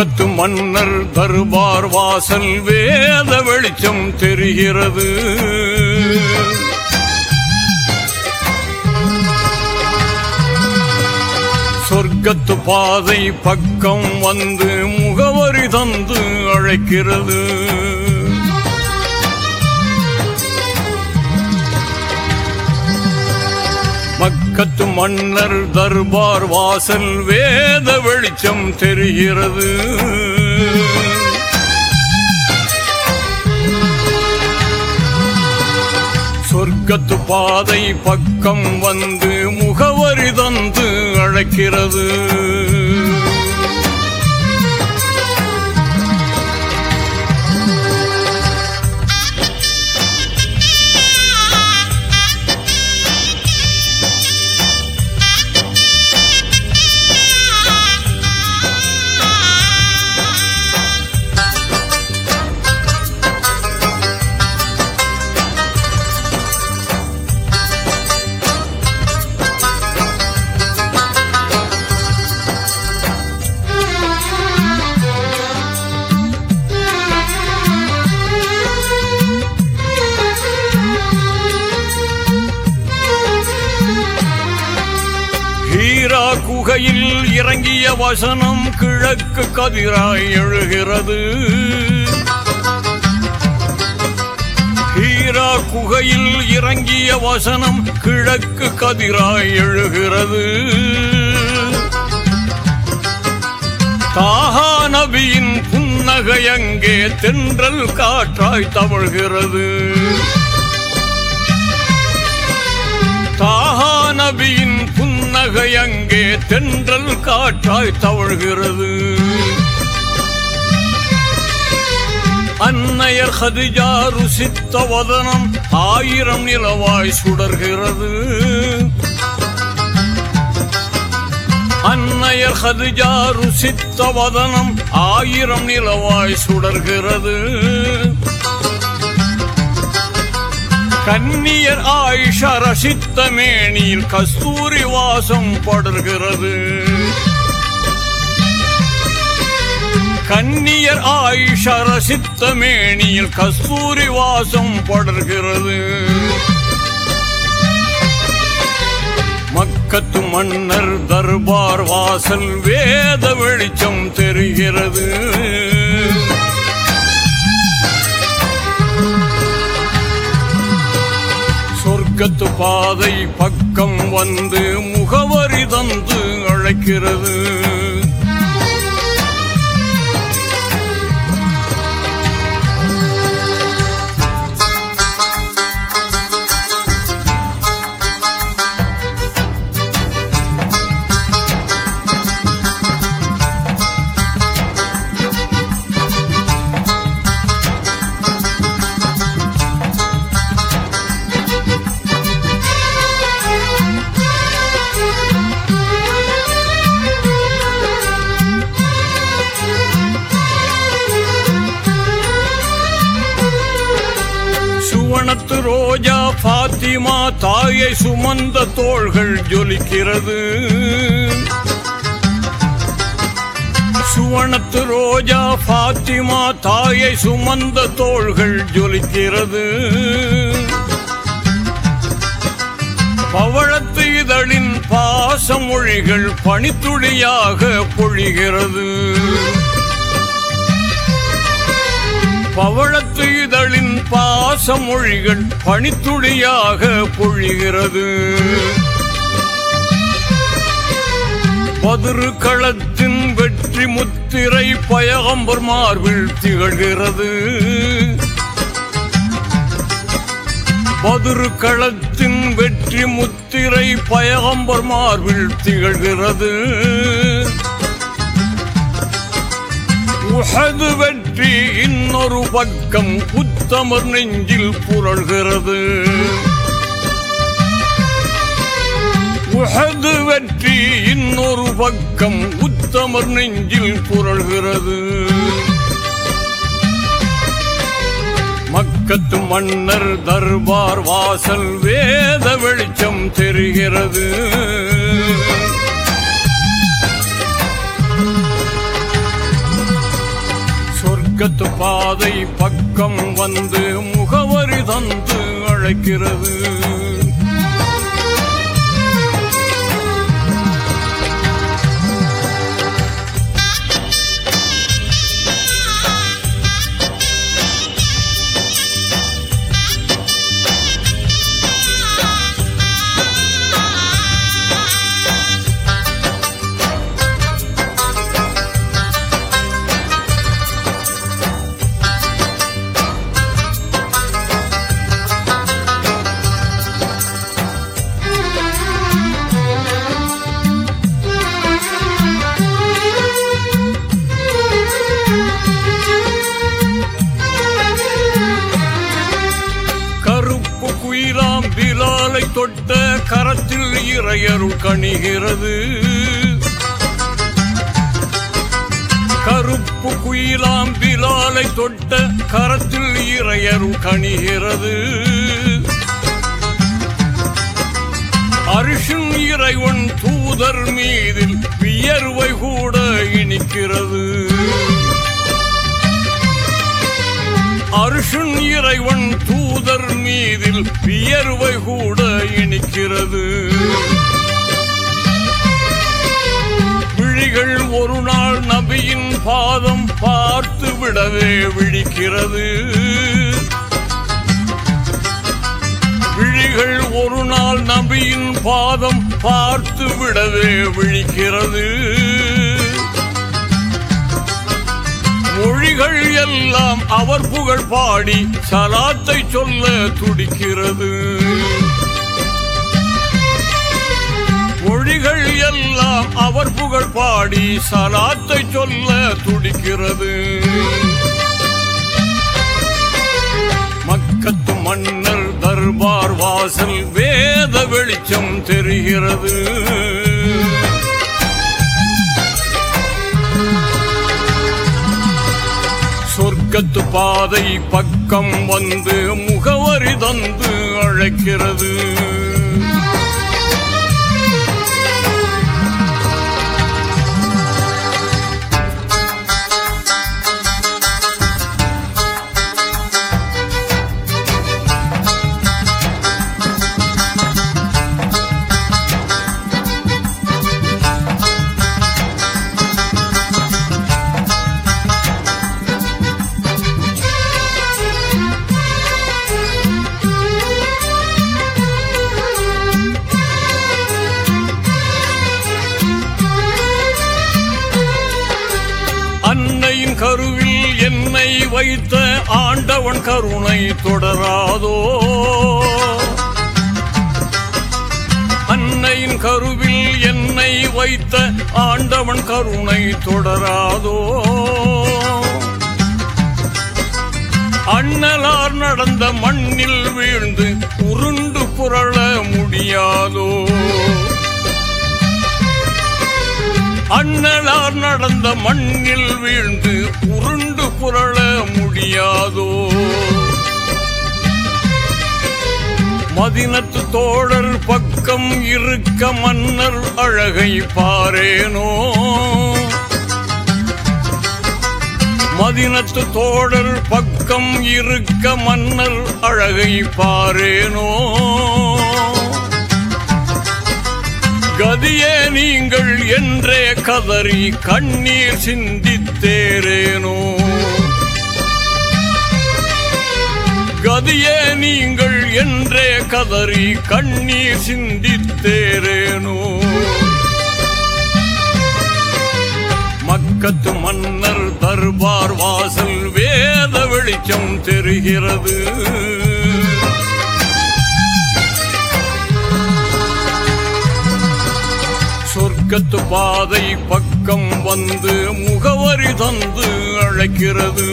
மக்கத்து மன்னர் தர்பார் வாசல் வேத வெளிச்சம் தெரிகிறது சொர்க்கத்து பாதை பக்கம் வந்து முகவரி தந்து அழைக்கிறது மக்கத்து மன்னர் தர்பார் வாசல் வேத வெளிச்சம் தெரிகிறது சொர்க்கத்து பாதை பக்கம் வந்து முகவரி தந்து அழைக்கிறது ஹீரா குகையில் இறங்கிய வசனம் கிழக்கு கதிராய் எழுகிறது ஹீரா குகையில் இறங்கிய வசனம் கிழக்கு கதிராய் எழுகிறது தாஹா நபியின் புன்னகை அங்கே தென்றல் காற்றாய் தவழ்கிறது தாஹா நபியின் புன்னகை அங்கே தென்றல் காற்றாய் தவழ்கிறது அன்னையர் ஹதிஜா ருசித்த வதனம் ஆயிரம் நிலவாய் சுடர்கிறது அன்னையர் ஹதிஜா ருசித்த வதனம் ஆயிரம் நிலவாய் சுடர்கிறது கன்னியர் ஆயிஷா ரசித்த மேனியில் கஸ்தூரி வாசம் படர்கிறது கன்னியர் ஆயிஷா ரசித்த மேனியில் கஸ்தூரி வாசம் படர்கிறது மக்கத்து மன்னர் தர்பார் வாசல் வேத வெளிச்சம் தெரிகிறது சொர்க்கத்து பாதை பக்கம் வந்து முகவரி தந்து அழைக்கிறது சுவனத்து ரோஜா பாத்திமா தாயை சுமந்த தோள்கள் ஜொலிக்கிறது சுவனத்து ரோஜா பாத்திமா தாயை சுமந்த தோள்கள் ஜொலிக்கிறது பவழத்து இதழின் பாசமொழிகள் பனித்துளியாக பொழிகிறது பவழத்து இதழின் பாசமொழிகள் பனித்துளியாக பொழிகிறது பதிரு களத்தின் வெற்றி முத்திரை பயகம்பர் மார்பில் திகழ்கிறது பதிரு களத்தின் வெற்றி முத்திரை பயகம்பர் மார்பில் திகழ்கிறது உஹது வெற்றி இன்னொரு பக்கம் உத்தமர் நெஞ்சில் புரள்கிறது உஹது வெற்றி இன்னொரு பக்கம் உத்தமர் நெஞ்சில் புரள்கிறது மக்கத்து மன்னர் தர்பார் வாசல் வேத வெளிச்சம் தெரிகிறது சொர்க்கத்து பாதை பக்கம் வந்து முகவரி தந்து அழைக்கிறது கருப்பு குயிலாம் பிலாலை தொட்ட கரத்தில் இறையருள் கணிகிறது கருப்பு குயிலாம் பிலாலை தொட்ட கரத்தில் இறையருள் கணிகிறது அரிஷன் இறைவன் தூதர் மீதில் வியர்வை கூட இனிக்கிறது அருஷன் இறைவன் தூதர் மீதில் வியர்வை கூட இனிக்கிறது விழிகள் ஒரு நாள் நபியின் பாதம் பார்த்து விடவே விழிக்கிறது விழிகள் ஒரு நாள் நபியின் பாதம் பார்த்து விடவே விழிக்கிறது மொழிகள் எல்லாம் அவர் புகழ் பாடி சலாத்தை சொல்ல துடிக்கிறது மொழிகள் எல்லாம் அவர் புகழ் பாடி சலாத்தை சொல்ல துடிக்கிறது மக்கத்து மன்னர் தர்பார் வாசல் வேத வெளிச்சம் தெரிகிறது சொர்க்கத்து பாதை பக்கம் வந்து முகவரி தந்து அழைக்கிறது அன்னையின் கருவில் என்னை வைத்த ஆண்டவன் கருணை தொடராதோ அன்னையின் கருவில் என்னை வைத்த ஆண்டவன் கருணை தொடராதோ அண்ணலார் நடந்த மண்ணில் வீழ்ந்து உருண்டு புரள முடியாதோ அண்ணலார் நடந்த மண்ணில் வீழ்ந்து உருண்டு புரள முடியாதோ மதினத்து தோழர் பக்கம் இருக்க மன்னர் அழகை பாரேனோ மதினத்து தோழர் பக்கம் இருக்க மன்னர் அழகை பாரேனோ கதியே நீங்கள் என்றே கதறி கண்ணீர் சிந்தித்தேரேனோ கதியே நீங்கள் என்றே கதறி கண்ணீர் சிந்தித்தேரேனோ மக்கத்து மன்னர் தர்பார் வாசல் வேத வெளிச்சம் தெரிகிறது சொர்க்கத்து பாதை பக்கம் வந்து முகவரி தந்து அழைக்கிறது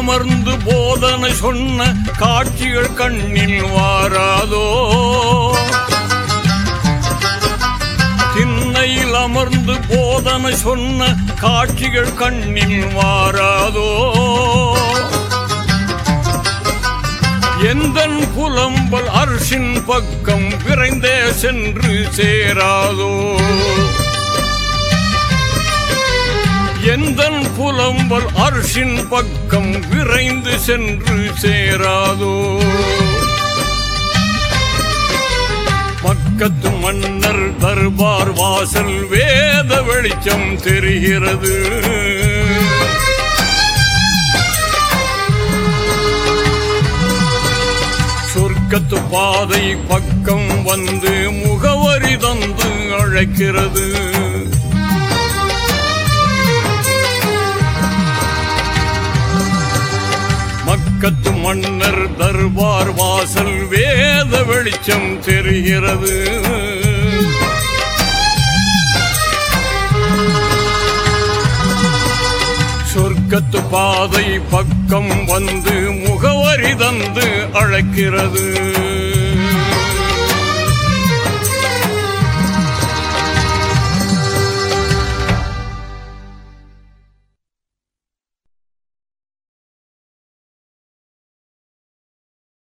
அமர்ந்து போதனை சொன்ன காட்சிகள் கண்ணில் வாராதோ திண்ணையில் அமர்ந்து போதனை சொன்ன காட்சிகள் கண்ணில் வாராதோ எந்தன் புலம்பல் அரசின் பக்கம் விரைந்தே சென்று சேராதோ எந்தன் புலம்பல் அரசின் பக்கம் விரைந்து சென்று சேராதோ பக்கத்து மன்னர் தர்பார் வாசல் வேத வெளிச்சம் தெரிகிறது சொர்க்கத்து பாதை பக்கம் வந்து முகவரி தந்து அழைக்கிறது மக்கத்து மன்னர் தர்பார் வாசல் வேத வெளிச்சம் தெரிகிறது சொர்க்கத்து பாதை பக்கம் வந்து முகவரி தந்து அழைக்கிறது